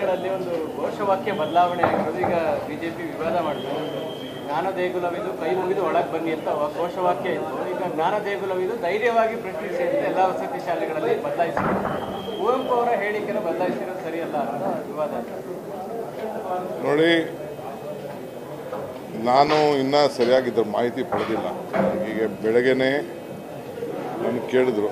ಶಾಲೆಗಳಲ್ಲಿ ಒಂದು ಘೋಷವಾಕ್ಯ ಬದಲಾವಣೆ ಆಗಿರೋದು ಈಗ ಬಿಜೆಪಿ ವಿವಾದ ಮಾಡಿದ್ರು ಜ್ಞಾನ ದೇಗುಲವಿದು ಕೈ ಮುಗಿದು ಒಳಗೆ ಬನ್ನಿ ಅಂತ ವ- ಘೋಷವಾಕ್ಯ ಇತ್ತು ಈಗ ಜ್ಞಾನ ದೇಗುಲವಿದು ಧೈರ್ಯವಾಗಿ ಪ್ರಶ್ನಿಸಿ ಅಂತ ಎಲ್ಲ ವಸತಿ ಶಾಲೆಗಳಲ್ಲಿ ಬದಲಾಯಿಸಿದ್ರು ಕುವೆಂಪು ಅವರ ಹೇಳಿಕೆನ ಬದಲಾಯಿಸಿರೋದು ಸರಿಯಲ್ಲ ಅಂತ ವಿವಾದ ಆಯ್ತು. ನೋಡಿ ನಾನು ಇನ್ನೂ ಸರಿಯಾಗಿ ಇದ್ರ ಮಾಹಿತಿ ಪಡೆದಿಲ್ಲ ಈಗ ಬೆಳಗ್ಗೆನೆ ನನ್ನ ಕೇಳಿದ್ರು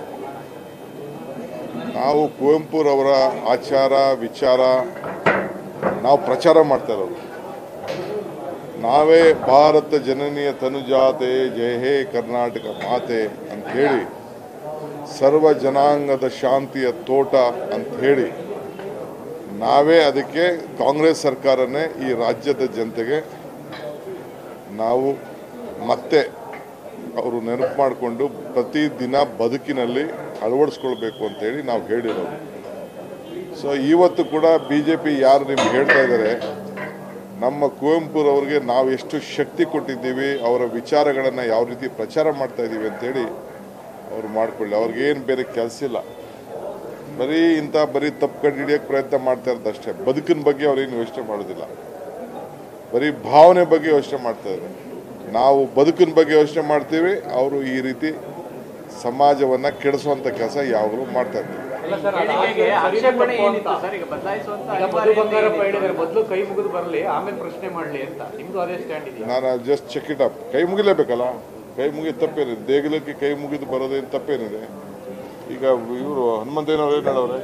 ನಾವು ಕುವೆಂಪುರವರ ಆಚಾರ ವಿಚಾರ ನಾವು ಪ್ರಚಾರ ಮಾಡ್ತಾ ಇರೋದು ನಾವೇ ಭಾರತ ಜನನಿಯ ತನುಜಾತೆ ಜಯ ಹೇ ಕರ್ನಾಟಕ ಮಾತೆ ಅಂತ ಹೇಳಿ ಸರ್ವ ಜನಾಂಗದ ಶಾಂತಿಯ ತೋಟ ಅಂತ ಹೇಳಿ ನಾವೇ ಅದಕ್ಕೆ ಕಾಂಗ್ರೆಸ್ ಸರ್ಕಾರನೇ ಈ ರಾಜ್ಯದ ಜನತೆಗೆ ನಾವು ಮತ್ತೆ ಅವರು ನೆನಪು ಮಾಡಿಕೊಂಡು ಪ್ರತಿದಿನ ಬದುಕಿನಲ್ಲಿ ಅಳವಡಿಸ್ಕೊಳ್ಬೇಕು ಅಂತೇಳಿ ನಾವು ಹೇಳಿರೋದು ಸೊ ಇವತ್ತು ಕೂಡ ಬಿ ಜೆ ಪಿ ಯಾರು ನಿಮ್ಗೆ ಹೇಳ್ತಾ ಇದ್ದಾರೆ ನಮ್ಮ ಕುವೆಂಪುರವ್ರಿಗೆ ನಾವು ಎಷ್ಟು ಶಕ್ತಿ ಕೊಟ್ಟಿದ್ದೀವಿ ಅವರ ವಿಚಾರಗಳನ್ನು ಯಾವ ರೀತಿ ಪ್ರಚಾರ ಮಾಡ್ತಾ ಇದ್ದೀವಿ ಅಂತೇಳಿ ಅವ್ರು ಮಾಡ್ಕೊಳ್ಳಿ ಅವ್ರಿಗೇನು ಬೇರೆ ಕೆಲಸ ಇಲ್ಲ ಬರೀ ಇಂಥ ಬರೀ ತಪ್ಪು ಕಂಡು ಹಿಡಿಯೋಕ್ಕೆ ಪ್ರಯತ್ನ ಮಾಡ್ತಾ ಇರೋದು ಅಷ್ಟೇ ಬದುಕಿನ ಬಗ್ಗೆ ಅವ್ರೇನು ಯೋಚನೆ ಮಾಡೋದಿಲ್ಲ ಬರೀ ಭಾವನೆ ಬಗ್ಗೆ ಯೋಚನೆ ಮಾಡ್ತಾ ಇದ್ದಾರೆ ನಾವು ಬದುಕಿನ ಬಗ್ಗೆ ಯೋಚನೆ ಮಾಡ್ತೀವಿ ಅವರು ಈ ರೀತಿ ಸಮಾಜವನ್ನು ಕೆಡಿಸುವಂಥ ಕೆಲಸ ಯಾವಾಗಲೂ ಮಾಡ್ತಾ ಇರ್ತಾರೆ ಹೇಳಿಕೆಗೆ ಆಕ್ಷೇಪಣೆ ಏನಿತ್ತು ಸರ್ ಈಗ ಬದಲಾಯಿಸುವಂತ ಈಗ ಮಧು ಅನಿವಾರ್ಯತೆ ಬಂಗಾರಪ್ಪ ಏನಿತ್ತು? ಹೇಳಿದ್ದಾರೆ ಮೊದಲು ಕೈ ಮುಗಿದು ಬರಲಿ ಆಮೇಲೆ ಪ್ರಶ್ನೆ ಮಾಡಲಿ ಅಂತ ನಿಮ್ದು ಅದೇ ಸ್ಟ್ಯಾಂಡ್ ಇದೆಯಾ ನಾನು ಜಸ್ಟ್ ಚೆಕ್ ಇಟ್ ಅಪ್ ಕೈ ಮುಗಿಲೇಬೇಕಲ್ಲ ಕೈ ಮುಗಿದು ತಪ್ಪೇನಿದೆ ದೇಗುಲಕ್ಕೆ ಕೈ ಮುಗಿದು ಬರೋದೇನು ತಪ್ಪೇನಿದೆ ಈಗ ಇವರು ಹನುಮಂತಯ್ಯನವ್ರು ಏನು ಹೇಳವ್ರೆ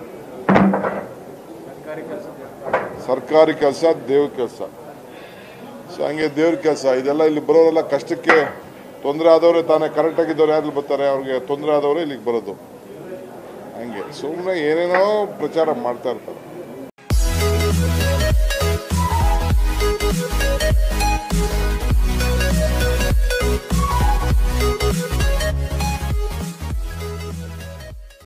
ಸರ್ಕಾರಿ ಕೆಲಸ ಸರ್ಕಾರಿ ಕೆಲಸ ದೇವ್ರ ಕೆಲಸ ಸೊ ಹಂಗೆ ದೇವ್ರ ಕೆಲಸ ಇದೆಲ್ಲ ಇಲ್ಲಿ ಬರೋರೆಲ್ಲ ಕಷ್ಟಕ್ಕೆ ತೊಂದರೆ ಆದವ್ರೆ ತಾನೇ ಕರೆಕ್ಟಾಗಿದ್ದವ್ರು ಯಾರು ಬರ್ತಾರೆ ಅವ್ರಿಗೆ ತೊಂದರೆ ಆದವರೇ ಇಲ್ಲಿಗೆ ಬರೋದು ಹಂಗೆ ಸುಮ್ಮನೆ ಏನೇನೋ ಪ್ರಚಾರ ಮಾಡ್ತಾ ಇರ್ತಾರೆ